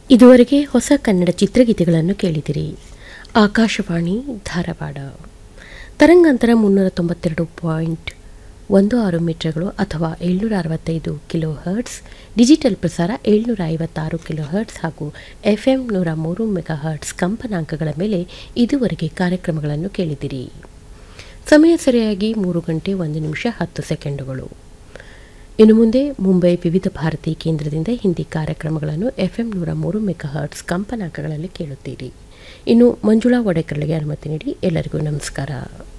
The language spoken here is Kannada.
ಇದುವರೆಗೆ ಹೊಸ ಕನ್ನಡ ಚಿತ್ರಗೀತೆಗಳನ್ನು ಕೇಳಿದಿರಿ ಆಕಾಶವಾಣಿ ಧಾರವಾಡ ತರಂಗಾಂತರ ಮುನ್ನೂರ ತೊಂಬತ್ತೆರಡು ಪಾಯಿಂಟ್ ಒಂದು ಆರು ಮೀಟರ್ಗಳು ಅಥವಾ ಏಳ್ನೂರ ಅರವತ್ತೈದು ಕಿಲೋ ಹರ್ಟ್ಸ್ ಡಿಜಿಟಲ್ ಪ್ರಸಾರ ಏಳ್ನೂರ ಐವತ್ತಾರು ಕಿಲೋ ಹರ್ಟ್ಸ್ ಹಾಗೂ ಎಫ್ ಎಂ ನೂರ ಮೂರು ಮೆಗಾ ಹರ್ಟ್ಸ್ ಕಂಪನಾಂಕಗಳ ಮೇಲೆ ಇದುವರೆಗೆ ಕಾರ್ಯಕ್ರಮಗಳನ್ನು ಕೇಳಿದಿರಿ ಸಮಯ ಸರಿಯಾಗಿ ಮೂರು ಗಂಟೆ ಒಂದು ನಿಮಿಷ ಹತ್ತು ಸೆಕೆಂಡುಗಳು ಇನ್ನು ಮುಂದೆ ಮುಂಬೈ ವಿವಿಧ ಭಾರತಿ ಕೇಂದ್ರದಿಂದ ಹಿಂದಿ ಕಾರ್ಯಕ್ರಮಗಳನ್ನು ಎಫ್ಎಂ ನೂರ ಮೂರು ಮೆಗಾ ಹರ್ಟ್ಸ್ ಕಂಪನಾಂಕಗಳಲ್ಲಿ ಕೇಳುತ್ತೀರಿ ಇನ್ನು ಮಂಜುಳಾ ಒಡೆಕರ್ಳಿಗೆ ಅನುಮತಿ ನೀಡಿ ಎಲ್ಲರಿಗೂ ನಮಸ್ಕಾರ